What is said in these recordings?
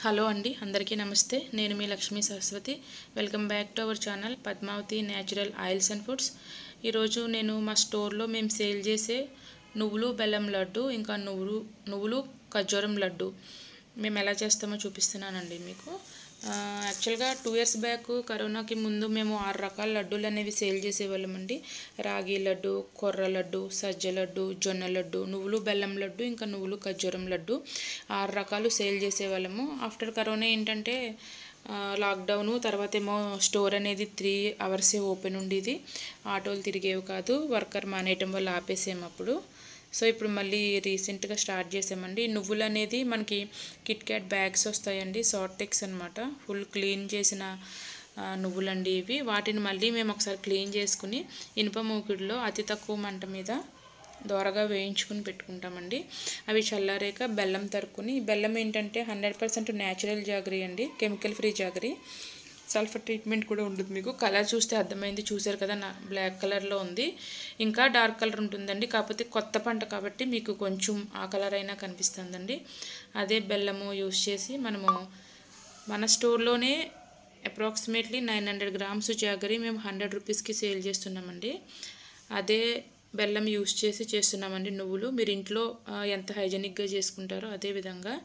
hello అండి అందరికీ నమస్తే నేను మీ Lakshmi Saraswathi welcome back to our channel Padmavathi natural oils and foods ఈరోజు నేను మా స్టోర్లో మేము సేల్ చేసే నువ్వులు బెల్లం లడ్డు ఇంకా నువ్వులు నువ్వులు ఖర్జూరం లడ్డు మేము ఎలా చేస్తామో చూపిస్తున్నానండి మీకు ఆ, యాక్చువల్గా టూ ఇయర్స్ బ్యాక్ కరోనాకి ముందు మేము ఆరు రకాల లడ్డూలు అనేవి సేల్ చేసేవాళ్ళమండి రాగి లడ్డు కొర్ర లడ్డు సజ్జ లడ్డు జొన్న లడ్డు నువ్వులు బెల్లం లడ్డు ఇంకా నువ్వులు ఖర్జూరం లడ్డు ఆరు రకాలు సేల్ చేసేవాళ్ళము ఆఫ్టర్ కరోనా ఏంటంటే ఆ, లాక్డౌను తర్వాత ఏమో స్టోర్ అనేది త్రీ అవర్సే ఓపెన్ ఉండేది ఆటోలు తిరిగేవి కాదు వర్కర్ మానేయటం వల్ల ఆపేసాము అప్పుడు సో ఇప్పుడు మళ్ళీ రీసెంట్గా స్టార్ట్ చేసామండి నువ్వులు అనేది మనకి కిట్ క్యాట్ బ్యాగ్స్ వస్తాయండి షార్ట్ టెక్స్ అనమాట ఫుల్ క్లీన్ చేసిన ఆ, నువ్వులండి ఇవి వాటిని మళ్ళీ మేము ఒకసారి క్లీన్ చేసుకుని ఇనుప మూకుడులో అతి తక్కువ మంట మీద దోరగా వేయించుకుని పెట్టుకుంటామండి అవి చల్లారాక బెల్లం తరుక్కుని బెల్లం ఏంటంటే హండ్రెడ్ పర్సెంట్ న్యాచురల్ జాగరీ అండి chemical free jaggery sulphur treatment కూడా ఉంటుంది మీకు కలర్ చూస్తే అర్థమైంది చూసారు కదా నా బ్లాక్ కలర్లో ఉంది ఇంకా డార్క్ కలర్ ఉంటుందండి కాకపోతే కొత్త పంట కాబట్టి మీకు కొంచెం ఆ కలర్ అయినా కనిపిస్తుందండి అదే బెల్లము యూస్ చేసి మనము మన స్టోర్లోనే approximately nine hundred grams jaggery మేము హండ్రెడ్ రూపీస్కి సేల్ చేస్తున్నామండి అదే బెల్లం యూస్ చేసి చేస్తున్నామండి నువ్వులు మీరు ఇంట్లో ఆ, ఎంత హైజెనిక్గా చేసుకుంటారో అదే విధంగా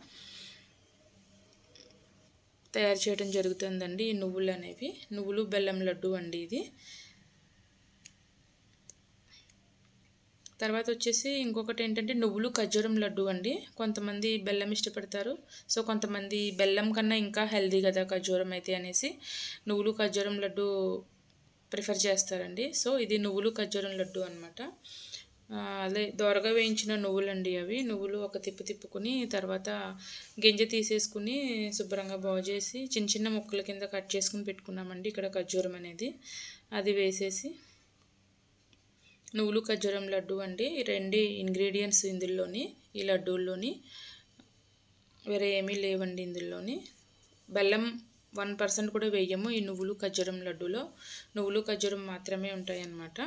తయారు చేయడం జరుగుతుందండి ఈ నువ్వులు అనేవి నువ్వులు బెల్లం లడ్డు అండి ఇది తర్వాత వచ్చేసి ఇంకొకటి ఏంటంటే నువ్వులు ఖర్జూరం లడ్డు అండి కొంతమంది బెల్లం ఇష్టపడతారు సో కొంతమంది బెల్లం కన్నా ఇంకా హెల్దీ కదా ఖర్జూరం అయితే అనేసి నువ్వులు ఖర్జూరం లడ్డు ప్రిఫర్ చేస్తారండి సో ఇది నువ్వులు ఖర్జూరం లడ్డు అనమాట అదే దోరగా వేయించిన నువ్వులండి అవి నువ్వులు ఒక తిప్పు తిప్పుకుని తర్వాత గింజ తీసేసుకుని శుభ్రంగా బాగు చేసి చిన్న చిన్న ముక్కల కింద కట్ చేసుకుని పెట్టుకున్నామండి ఇక్కడ ఖర్జూరం అనేది అది వేసేసి నువ్వులు ఖర్జూరం లడ్డు అండి ఈ రెండు ఇంగ్రీడియంట్స్ ఇందులోని ఈ లడ్డూల్లోని వేరే ఏమీ లేవండి ఇందులోని బెల్లం వన్ పర్సెంట్ కూడా వేయము ఈ నువ్వులు ఖర్జూరం లడ్డూలో నువ్వులు ఖర్జూరం మాత్రమే ఉంటాయి అన్నమాట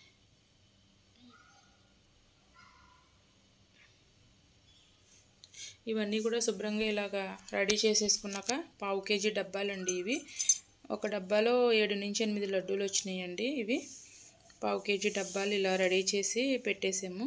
ఇవన్నీ కూడా శుభ్రంగా ఇలాగా రెడీ చేసేసుకున్నాక పావు కేజీ డబ్బాలండి ఇవి ఒక డబ్బాలో ఏడు నుంచి ఎనిమిది లడ్డూలు వచ్చినాయండి ఇవి పావు కేజీ డబ్బాలు ఇలా రెడీ చేసి పెట్టేసాము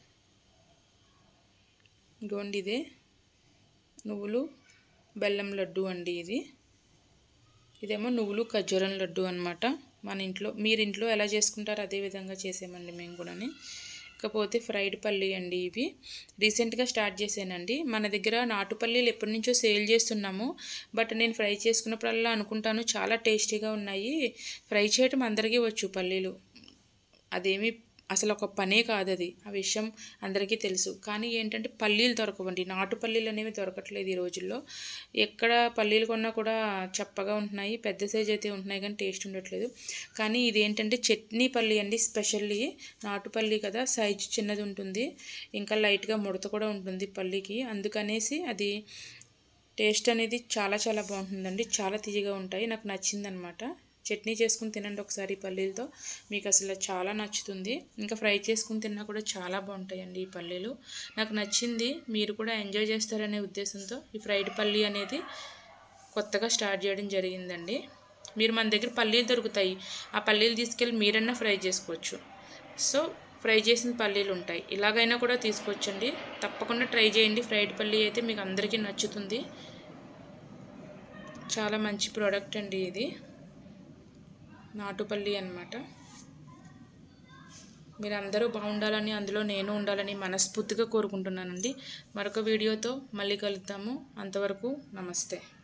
ఇదిగోండి ఇదే నువ్వులు బెల్లం లడ్డు అండి ఇది ఇదేమో నువ్వులు ఖర్జూరం లడ్డు అనమాట మన ఇంట్లో మీరు ఇంట్లో ఎలా చేసుకుంటారో అదే విధంగా చేసామండి మేము కూడాని ఇకపోతే ఫ్రైడ్ పల్లి అండి ఇవి రీసెంట్గా స్టార్ట్ చేశానండి మన దగ్గర నాటుపల్లీలు ఎప్పటి నుంచో సేల్ చేస్తున్నాము బట్ నేను ఫ్రై చేసుకున్నప్పుడల్లా అనుకుంటాను చాలా టేస్టీగా ఉన్నాయి ఫ్రై చేయటం అందరికీ వచ్చు పల్లీలు అదేమి అసలు ఒక పనే కాదు అది ఆ విషయం అందరికీ తెలుసు కానీ ఏంటంటే పల్లీలు దొరకవండి నాటు పల్లీలు అనేవి దొరకట్లేదు ఈ రోజుల్లో ఎక్కడ పల్లీలు కొన్నా కూడా చప్పగా ఉంటున్నాయి పెద్ద సైజ్ అయితే ఉంటున్నాయి కానీ టేస్ట్ ఉండట్లేదు కానీ ఇది ఏంటంటే చట్నీ పల్లి అండి స్పెషల్లీ నాటు పల్లి కదా సైజ్ చిన్నది ఉంటుంది ఇంకా లైట్గా ముడత కూడా ఉంటుంది పల్లీకి అందుకనేసి అది టేస్ట్ అనేది చాలా చాలా బాగుంటుందండి చాలా తీయగా ఉంటాయి నాకు నచ్చిందనమాట చట్నీ చేసుకుని తినండి ఒకసారి ఈ పల్లీలతో మీకు అసలు చాలా నచ్చుతుంది ఇంకా ఫ్రై చేసుకుని తిన్నా కూడా చాలా బాగుంటాయండి ఈ పల్లీలు నాకు నచ్చింది మీరు కూడా ఎంజాయ్ చేస్తారనే ఉద్దేశంతో ఈ ఫ్రైడ్ పల్లీ అనేది కొత్తగా స్టార్ట్ చేయడం జరిగిందండి మీరు మన దగ్గర పల్లీలు దొరుకుతాయి ఆ పల్లీలు తీసుకెళ్ళి మీరన్నా ఫ్రై చేసుకోవచ్చు సో ఫ్రై చేసిన పల్లీలు ఉంటాయి ఇలాగైనా కూడా తీసుకోవచ్చండి తప్పకుండా ట్రై చేయండి ఫ్రైడ్ పల్లీ అయితే మీకు అందరికీ నచ్చుతుంది చాలా మంచి ప్రోడక్ట్ అండి ఇది నాటుపల్లి అనమాట మీరు అందరూ బాగుండాలని అందులో నేను ఉండాలని మనస్ఫూర్తిగా కోరుకుంటున్నానండి మరొక వీడియోతో మళ్ళీ కలుద్దాము అంతవరకు నమస్తే